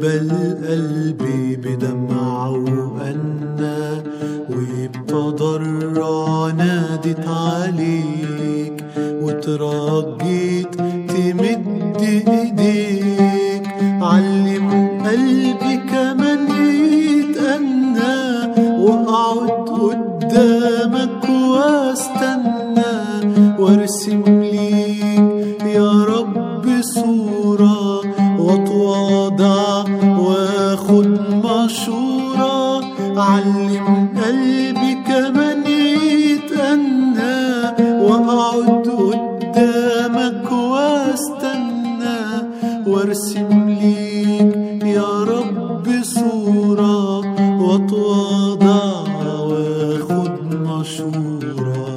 قبل قلبي بدمعة وأنا وبتضرع نادت عليك وترجيت تمد ايديك علم قلبي كمان يتأنى واقعد قدامك واستنى وارسم ليك يا رب صورة واتواضع واخد مشورة علم قلبي كمان يتأنى واقعد قدامك واستنى وارسم ليك يا رب صورة واتواضع واخد مشورة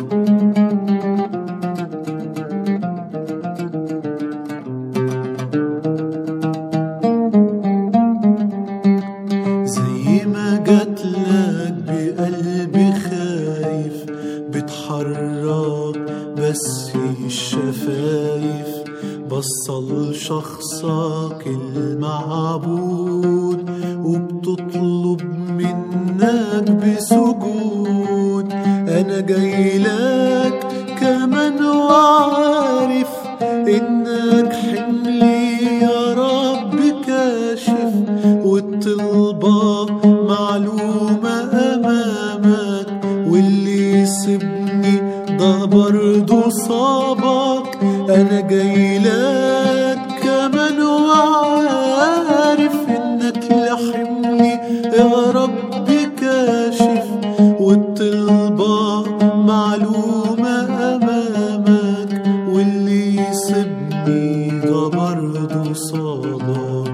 زي ما جاتلك بقلبي خايف بتحرك بس الشفايف بصل شخصك المعبود وبتطلب منك بسجود انا جايلك كمان وعارف انك حملي يا رب كاشف والطلبة معلومة أمامك واللي يسيبني ده برضه صابك أنا جايلك كمان وعارف إنك لحملي يا رب كاشف والطلبة معلومة أمامك واللي يسيبني ده برضه صابك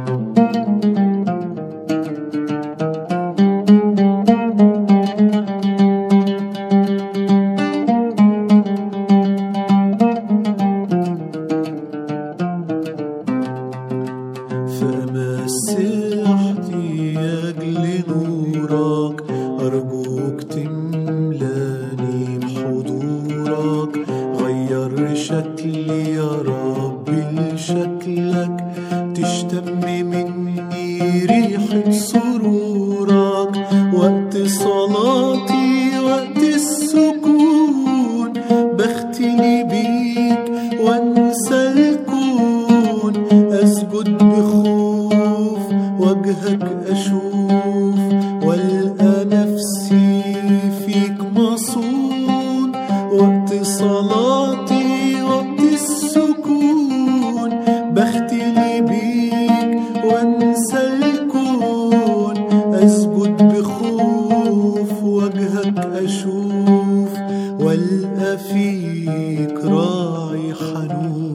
فمسح احتياج لنورك أرجوك تملاني بحضورك غير شكلي يا رب لشكلك تشتم مني ريحة سرورك وقت صلاتي وقت السكون بختلي بيك وانسى الكون اسجد بخوف وجهك اشوف والقى نفسي فيك مصون وقت صلاتي وقت السكون بختلي بيك وانسى الكون اسجد بخوف وجهك اشوف والقى فيك راعي حنون